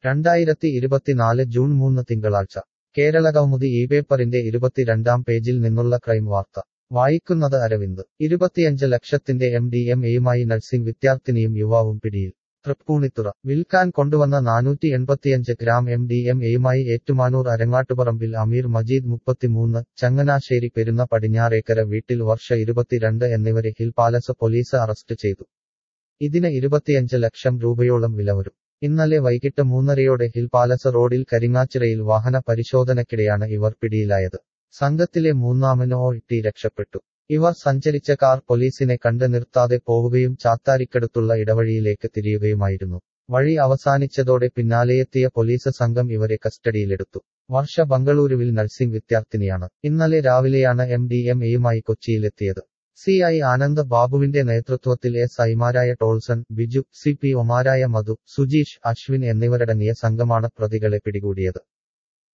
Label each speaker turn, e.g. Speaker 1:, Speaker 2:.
Speaker 1: രണ്ടായിരത്തി ഇരുപത്തിനാല് ജൂൺ മൂന്ന് തിങ്കളാഴ്ച കേരളകൗമുദി ഈ പേപ്പറിന്റെ ഇരുപത്തിരണ്ടാം പേജിൽ നിന്നുള്ള ക്രൈം വാർത്ത വായിക്കുന്നത് അരവിന്ദ് ഇരുപത്തിയഞ്ച് ലക്ഷത്തിന്റെ എം ഡി എം എയുമായി നഴ്സിംഗ് വിദ്യാർത്ഥിനിയും യുവാവും പിടിയിൽ തൃപ്പൂണിത്തുറ വിൽക്കാൻ കൊണ്ടുവന്ന നാനൂറ്റി എൺപത്തിയഞ്ച് ഗ്രാം എം ഡി എം എയുമായി ഏറ്റുമാനൂർ അരങ്ങാട്ടുപറമ്പിൽ അമീർ മജീദ് മുപ്പത്തിമൂന്ന് ചങ്ങനാശ്ശേരി പെരുന്ന പടിഞ്ഞാറേക്കര വീട്ടിൽ വർഷ ഇരുപത്തിരണ്ട് എന്നിവരെ ഹിൽ പാലസ് പോലീസ് അറസ്റ്റ് ചെയ്തു ഇതിന് ഇരുപത്തിയഞ്ച് ലക്ഷം രൂപയോളം വില വരും ഇന്നലെ വൈകിട്ട് മൂന്നരയോടെ ഹിൽ പാലസ് റോഡിൽ കരിങ്ങാച്ചിറയിൽ വാഹന പരിശോധനയ്ക്കിടെയാണ് ഇവർ പിടിയിലായത് സംഘത്തിലെ മൂന്നാമനോ ഇട്ടി രക്ഷപ്പെട്ടു ഇവർ സഞ്ചരിച്ച കാർ പോലീസിനെ കണ്ട് നിർത്താതെ പോവുകയും ചാത്താരിക്കടുത്തുള്ള ഇടവഴിയിലേക്ക് തിരിയുകയുമായിരുന്നു വഴി അവസാനിച്ചതോടെ പിന്നാലെയെത്തിയ പോലീസ് സംഘം ഇവരെ കസ്റ്റഡിയിലെടുത്തു വർഷ ബംഗളൂരുവിൽ നഴ്സിംഗ് വിദ്യാർത്ഥിനിയാണ് ഇന്നലെ രാവിലെയാണ് എം ഡി എം എയുമായി കൊച്ചിയിലെത്തിയത് സി ഐ ആനന്ദ് ബാബുവിന്റെ നേതൃത്വത്തിൽ എസ് ഐമാരായ ടോൾസൺ ബിജു സി പി ഒമാരായ മധു സുജീഷ് അശ്വിൻ എന്നിവരടങ്ങിയ സംഘമാണ് പ്രതികളെ പിടികൂടിയത്